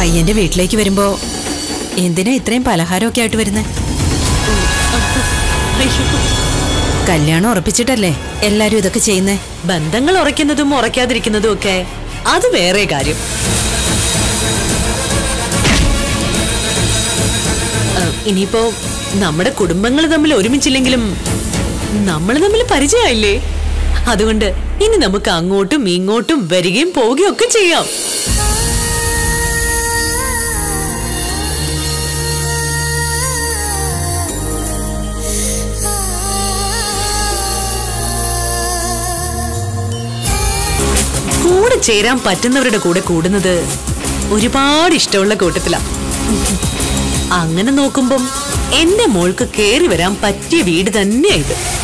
പയ്യന്റെ വീട്ടിലേക്ക് വരുമ്പോ എന്തിനാ ഇത്രയും പലഹാരമൊക്കെ ആയിട്ട് വരുന്നേ കല്യാണം ഉറപ്പിച്ചിട്ടല്ലേ എല്ലാരും ഇതൊക്കെ ചെയ്യുന്നേ ബന്ധങ്ങൾ ഉറയ്ക്കുന്നതും ഉറയ്ക്കാതിരിക്കുന്നതും ഒക്കെ അത് വേറെ കാര്യം ആ, ഇനിയിപ്പോ നമ്മുടെ കുടുംബങ്ങൾ തമ്മിൽ ഒരുമിച്ചില്ലെങ്കിലും നമ്മൾ തമ്മിൽ പരിചയമായില്ലേ അതുകൊണ്ട് ഇനി നമുക്ക് അങ്ങോട്ടും ഇങ്ങോട്ടും വരികയും പോവുകയും ഒക്കെ ചെയ്യാം കൂടെ ചേരാൻ പറ്റുന്നവരുടെ കൂടെ കൂടുന്നത് ഒരുപാട് ഇഷ്ടമുള്ള കൂട്ടത്തിലാ അങ്ങനെ നോക്കുമ്പം എന്റെ മോൾക്ക് കേറി വരാൻ പറ്റിയ വീട് തന്നെയാ ഇത്